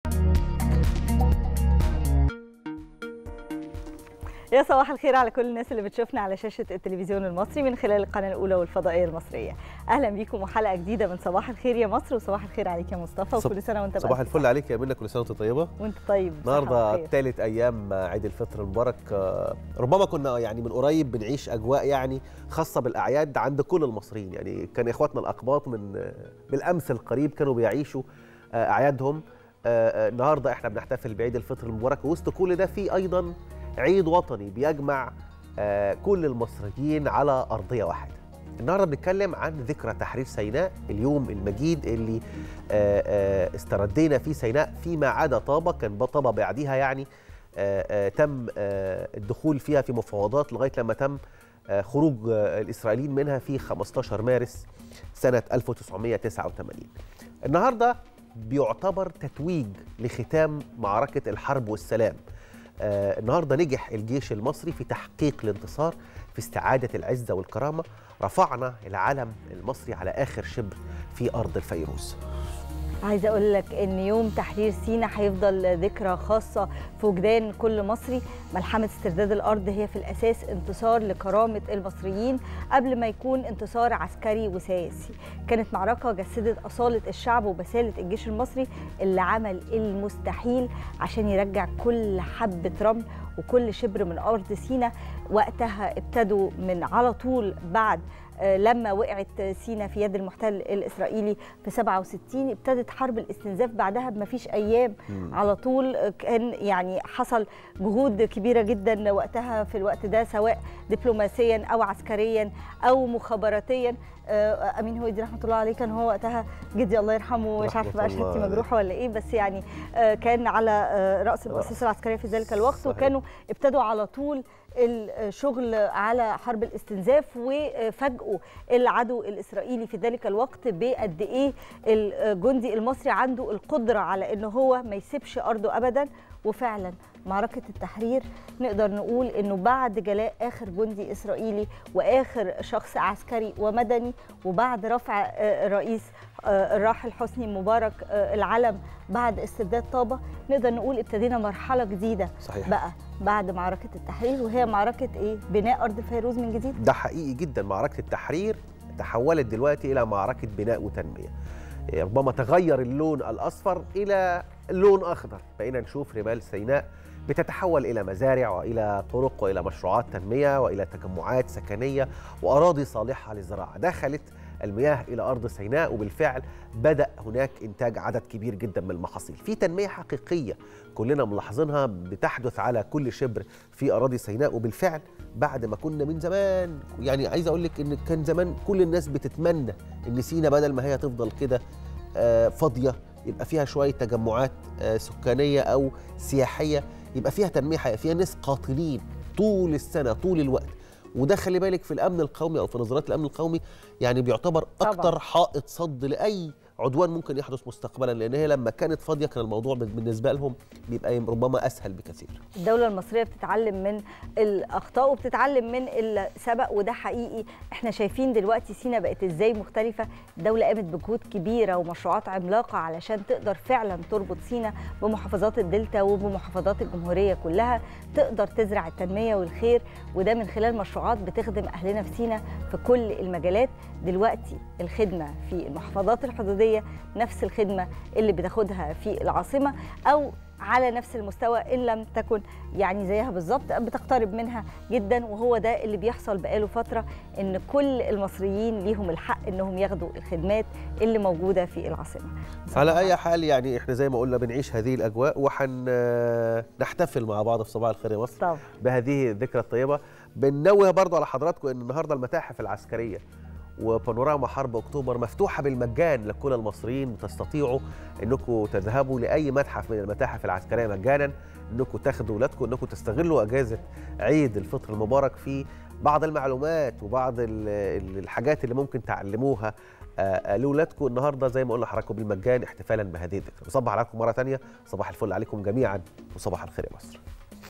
يا صباح الخير على كل الناس اللي بتشوفنا على شاشة التلفزيون المصري من خلال القناة الأولى والفضائية المصرية أهلا بيكم وحلقة جديدة من صباح الخير يا مصر وصباح الخير عليك يا مصطفى صب- وكل سنة وأنت صباح بألف الفل عليك يا منى كل سنه وانت طيبه وأنت طيب بصحة النهارده وخير. ثالث ايام عيد الفطر المبارك آه، ربما كنا يعني من قريب بنعيش اجواء يعني خاصه بالاعياد عند كل المصريين يعني كان اخواتنا الاقباط من آه، بالامس القريب كانوا بيعيشوا آه، اعيادهم آه، آه، النهارده احنا بنحتفل بعيد الفطر المبارك وسط كل ده في ايضا عيد وطني بيجمع آه، كل المصريين على ارضيه واحده النهارده بنتكلم عن ذكرى تحرير سيناء اليوم المجيد اللي آه، آه، استردينا فيه سيناء فيما عدا طابة كان طابة بعديها يعني آه، آه، تم آه، الدخول فيها في مفاوضات لغاية لما تم آه، خروج آه، الإسرائيليين منها في 15 مارس سنة 1989 النهاردة بيعتبر تتويج لختام معركة الحرب والسلام آه، النهارده نجح الجيش المصري في تحقيق الانتصار في استعادة العزة والكرامة رفعنا العلم المصري على آخر شبر في أرض الفيروز عايزه اقول لك ان يوم تحرير سينا هيفضل ذكرى خاصه في وجدان كل مصري ملحمه استرداد الارض هي في الاساس انتصار لكرامه المصريين قبل ما يكون انتصار عسكري وسياسي كانت معركه جسدت اصاله الشعب وبساله الجيش المصري اللي عمل المستحيل عشان يرجع كل حبه رمل وكل شبر من ارض سينا وقتها ابتدوا من على طول بعد آه، لما وقعت سينا في يد المحتل الاسرائيلي في 67 ابتدت حرب الاستنزاف بعدها بما فيش ايام على طول آه، كان يعني حصل جهود كبيره جدا وقتها في الوقت ده سواء دبلوماسيا او عسكريا او مخابراتيا آه، امين هويدي رحمه الله عليه كان هو وقتها جدي الله يرحمه مش رحمة عارفه بقى الله شهادتي عليه. مجروحه ولا ايه بس يعني آه، كان على آه، راس المؤسسه العسكريه في ذلك الوقت صحيح. وكانوا ابتدوا على طول الشغل على حرب الاستنزاف وفاجئوا العدو الاسرائيلي في ذلك الوقت بقد ايه الجندي المصري عنده القدره على ان هو ما يسيبش ارضه ابدا وفعلا معركه التحرير نقدر نقول انه بعد جلاء اخر جندي اسرائيلي واخر شخص عسكري ومدني وبعد رفع آه، الرئيس آه، الراحل حسني مبارك آه، العلم بعد استرداد طابه نقدر نقول ابتدينا مرحله جديده صحيح بقى بعد معركة التحرير وهي معركة إيه؟ بناء أرض الفيروز من جديد ده حقيقي جدا معركة التحرير تحولت دلوقتي إلى معركة بناء وتنمية إيه، ربما تغير اللون الأصفر إلى لون أخضر بقينا نشوف رمال سيناء بتتحول إلى مزارع وإلى طرق وإلى مشروعات تنمية وإلى تجمعات سكنية وأراضي صالحة للزراعة دخلت المياه إلى أرض سيناء وبالفعل بدأ هناك إنتاج عدد كبير جدا من المحاصيل في تنمية حقيقية كلنا ملاحظينها بتحدث على كل شبر في أراضي سيناء وبالفعل بعد ما كنا من زمان يعني عايز اقول لك ان كان زمان كل الناس بتتمنى ان سينا بدل ما هي تفضل كده آه، فاضيه يبقى فيها شويه تجمعات آه، سكانيه او سياحيه يبقى فيها تنميه حقيقيه فيها ناس قاتلين طول السنه طول الوقت وده خلي بالك في الامن القومي او في نظريات الامن القومي يعني بيعتبر طبعاً. اكتر حائط صد لاي عدوان ممكن يحدث مستقبلا لان هي لما كانت فاضيه كان الموضوع بالنسبه لهم بيبقى ربما اسهل بكثير الدولة المصرية بتتعلم من الأخطاء وبتتعلم من السبق وده حقيقي احنا شايفين دلوقتي سينا بقت ازاي مختلفة الدولة قامت بجهود كبيرة ومشروعات عملاقة علشان تقدر فعلا تربط سينا بمحافظات الدلتا وبمحافظات الجمهورية كلها تقدر تزرع التنمية والخير وده من خلال مشروعات بتخدم أهلنا في سينا في كل المجالات دلوقتي الخدمة في المحافظات الحدودية نفس الخدمة اللي بتاخدها في العاصمة أو على نفس المستوى ان لم تكن يعني زيها بالظبط بتقترب منها جدا وهو ده اللي بيحصل بقاله فتره ان كل المصريين ليهم الحق انهم ياخدوا الخدمات اللي موجوده في العاصمه على اي حال يعني احنا زي ما قلنا بنعيش هذه الاجواء وحنحتفل مع بعض في صباح الخير يا مصر طبعا بهذه الذكرى الطيبه بننوه برضو على حضراتكم ان النهارده المتاحف العسكريه وبانوراما حرب اكتوبر مفتوحه بالمجان لكل المصريين تستطيعوا انكم تذهبوا لاي متحف من المتاحف العسكريه مجانا انكم تاخدوا اولادكم انكم تستغلوا اجازه عيد الفطر المبارك في بعض المعلومات وبعض ال- ال- الحاجات اللي ممكن تعلموها آه، آه، لاولادكم النهارده زي ما قلنا لحضراتكم بالمجان احتفالا بهذه الذكرى بصبح عليكم مره ثانيه صباح الفل عليكم جميعا وصباح الخير يا مصر